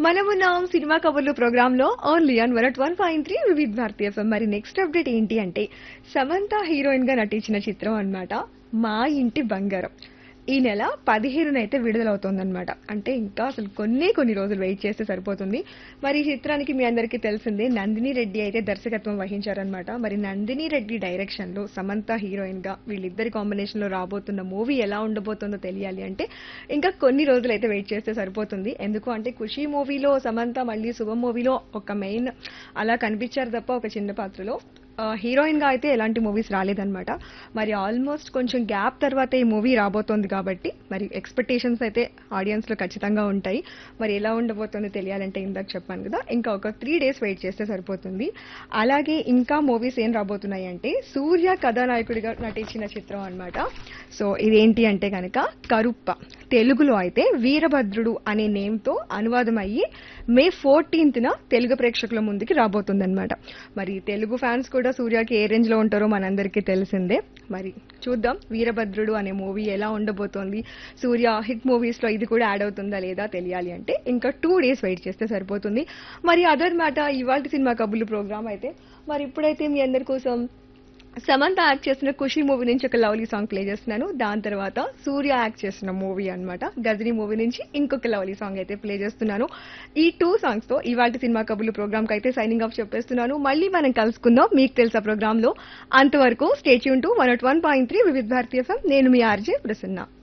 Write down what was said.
మనమున్నాం సినిమా కబుర్లు ప్రోగ్రామ్ లో only on one one point three Vividh Bharatiya FM మరి నెక్స్ట్ అప్డేట్ ఏంటి అంటే సమంత హీరోయిన్ గా నటించిన చిత్రం అన్నమాట మా ఇంటి బంగారం ఈ నెల పదిహేనున అయితే విడుదలవుతోందన్నమాట అంటే ఇంకా అసలు కొన్ని కొన్ని రోజులు వెయిట్ చేస్తే సరిపోతుంది మరి ఈ చిత్రానికి మీ అందరికీ తెలిసిందే నందిని రెడ్డి అయితే దర్శకత్వం వహించారనమాట మరి నందిని రెడ్డి డైరెక్షన్ లో సమంత హీరోయిన్ గా వీళ్ళిద్దరి కాంబినేషన్ లో రాబోతున్న మూవీ ఎలా ఉండబోతుందో తెలియాలి అంటే ఇంకా కొన్ని రోజులు అయితే వెయిట్ చేస్తే సరిపోతుంది ఎందుకు అంటే ఖుషి మూవీలో సమంత మళ్ళీ శుభం మూవీలో ఒక మెయిన్ అలా కనిపించారు తప్ప ఒక చిన్న పాత్రలో హీరోయిన్ గా అయితే ఎలాంటి మూవీస్ రాలేదన్నమాట మరి ఆల్మోస్ట్ కొంచెం గ్యాప్ తర్వాత ఈ మూవీ రాబోతోంది కాబట్టి మరి ఎక్స్పెక్టేషన్స్ అయితే ఆడియన్స్ లో ఖచ్చితంగా ఉంటాయి మరి ఎలా ఉండబోతుందో తెలియాలంటే ఇందాక చెప్పాను కదా ఇంకా ఒక త్రీ డేస్ వెయిట్ చేస్తే సరిపోతుంది అలాగే ఇంకా మూవీస్ ఏం రాబోతున్నాయి అంటే సూర్య కథానాయకుడిగా నటించిన చిత్రం అన్నమాట సో ఇదేంటి అంటే కనుక కరుప్ప తెలుగులో అయితే వీరభద్రుడు అనే నేమ్ తో అనువాదం అయ్యి మే ఫోర్టీన్త్ న తెలుగు ప్రేక్షకుల ముందుకి రాబోతుందన్నమాట మరి తెలుగు ఫ్యాన్స్ కూడా సూర్యకి ఏ రేంజ్ లో ఉంటారో మనందరికీ తెలిసిందే మరి చూద్దాం వీరభద్రుడు అనే మూవీ ఎలా ఉండబోతోంది సూర్య హిట్ మూవీస్ లో ఇది కూడా యాడ్ అవుతుందా లేదా తెలియాలి అంటే ఇంకా టూ డేస్ వెయిట్ చేస్తే సరిపోతుంది మరి అదర్ మాట ఇవాళ సినిమా కబుర్లు ప్రోగ్రామ్ అయితే మరి ఇప్పుడైతే మీ అందరి కోసం సమంత యాక్ట్ చేసిన ఖుషి మూవీ నుంచి ఒక లవ్లీ సాంగ్ ప్లే చేస్తున్నాను దాని తర్వాత సూర్య యాక్ట్ చేసిన మూవీ అన్నమాట గజనీ మూవీ నుంచి ఇంకొక లవ్లీ సాంగ్ అయితే ప్లే చేస్తున్నాను ఈ టూ సాంగ్స్ తో ఇవాళ సినిమా కబుర్లు ప్రోగ్రామ్ కి అయితే సైనింగ్ ఆఫ్ చెప్పేస్తున్నాను మళ్ళీ మనం కలుసుకుందాం మీకు తెలుసా ప్రోగ్రామ్ లో అంతవరకు stay tuned to one one point three Vividh Bharatiya నేను మీ ఆర్జే ప్రసన్న